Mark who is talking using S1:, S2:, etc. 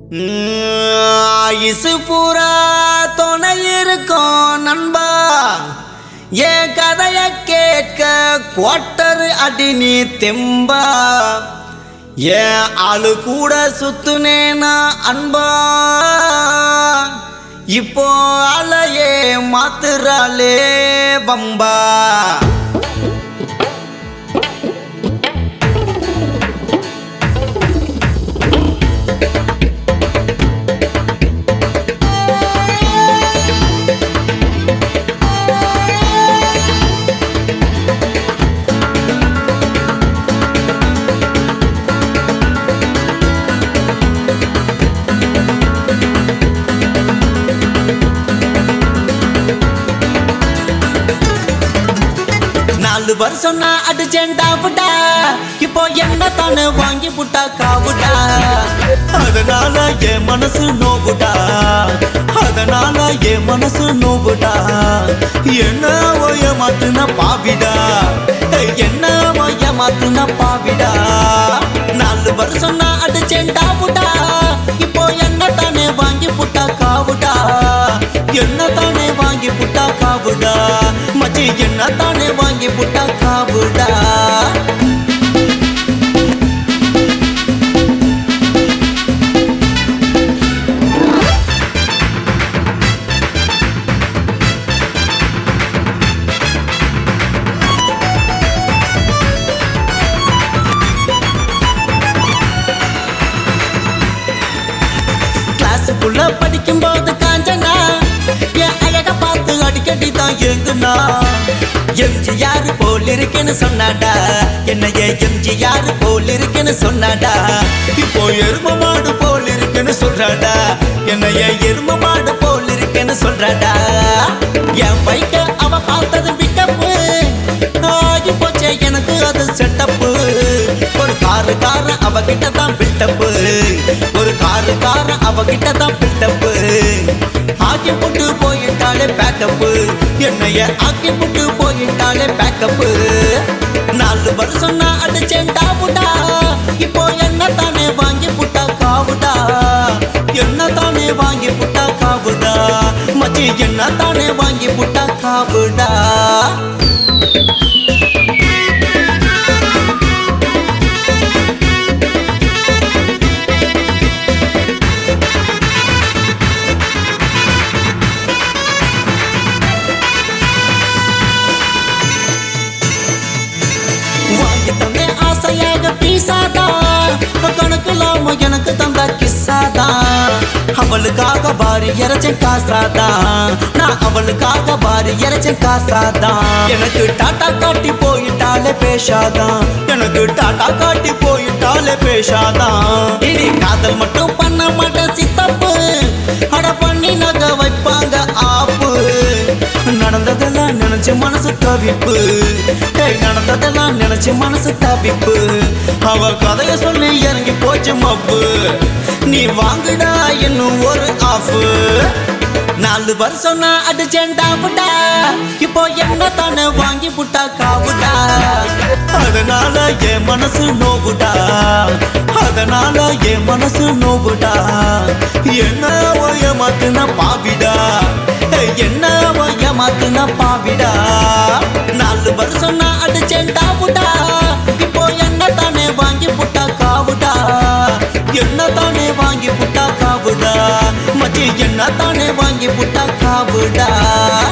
S1: இசு பூரா துணை இருக்கும் நண்பா என் கதைய கேட்க குவாட்டர் அடி நீ தெம்பா என் ஆளு கூட சுத்துனேனா அன்பா இப்போ அலையே மாத்துறாளே பம்பா நாலு வருஷம் நான் அடிச்சேன்டா புட்டா இப்போ என்ன தானே வாங்கி புட்டா காவுடா அதனால என் மனசு நோவுடா அதனால என் மனசு நோவுடா என்ன ஒய மாத்துன பாவிடா ஏய், என்ன ஒய மாத்துன பாவிடா நாலு வருஷம் நான் அடிச்சேன்டா புட்டா இப்போ என்ன தானே வாங்கி புட்டா காவுடா என்ன தானே வாங்கி புட்டா காவுடா மச்சி என்ன தானே வாங்கி புட்டா காவுடா கிளாஸுக்குள்ள படிக்கும்போது காஞ்சனா என் அழக பார்த்து அடிக்கடி தான் எங்குனா எம்ஜிஆர் போல் இருக்கேன்னு சொன்னாடா என்னைய எம்ஜிஆர் போல் இருக்கேன்னு சொன்னாடா இப்போ எரும மாடு போல் இருக்குன்னு சொல்றாடா என்னைய எரும மாடு போல் இருக்கேன்னு சொல்றாடா என் பைக்க அவ பார்த்தது பிக்கப்பு ஆகி போச்சே எனக்கு அது செட்டப்பு ஒரு காரு கார அவகிட்ட தான் பில்டப்பு ஒரு காரு கார அவகிட்ட தான் பில்டப்பு ஆக்கி புட்டு போயிட்டாலே பேக்கப்பு என்னைய ஆக்கி புட்டு போயிட்டாலே பேக்கப்பு நாலு வருஷம் நான் அடிச்சேன் டாபுடா இப்போ என்ன தானே வாங்கி புட்டா காவுடா என்ன தானே வாங்கி புட்டா காவுடா மச்சி என்ன தானே வாங்கி புட்டா காவுடா வாங்கி தந்தே ஆசையாக பீசாதா கணக்கில்லாம எனக்கு தந்த கிஸ்ஸாதா அவளுக்காக பாரி இறைச்சேன் காசாதா நான் அவளுக்காக பாரி இறைச்சேன் காசாதா எனக்கு டாட்டா காட்டி போயிட்டாலே பேசாதா எனக்கு டாட்டா காட்டி போயிட்டாலே பேசாதா இனி காதல் மட்டும் பண்ண மாட்டேன் சித்தப்பு அட பண்ணி நகை வைப்பாங்க ஆப்பு நடந்ததெல்லாம் நினைச்சு மனசு தவிப்பு ஏய், நடந்ததெல்லாம் நினைச்சு மனசு தவிப்பு அவ கதைய சொல்லி இறங்கி போச்சு மப்பு நீ வாங்குடா இன்னும் ஒரு ஆஃப் நாலு வருஷம் நான் அடிச்சேன் டாபுடா இப்போ என்ன தானே வாங்கி புட்டா காவுடா அதனால என் மனசு நோவுடா அதனால என் மனசு நோவுடா என்ன ஒய மாத்துன பாவிடா ஏய், என்ன ஒய மாத்துன பாவிடா நாலு வருஷம் நான் அடிச்சேன் டாபுடா இப்போ என்ன தானே வாங்கி புட்டா காவுடா என்ன தானே வாங்கி புட்டா காவுடா மச்சி என்ன தானே வாங்கி புட்டா காவுடா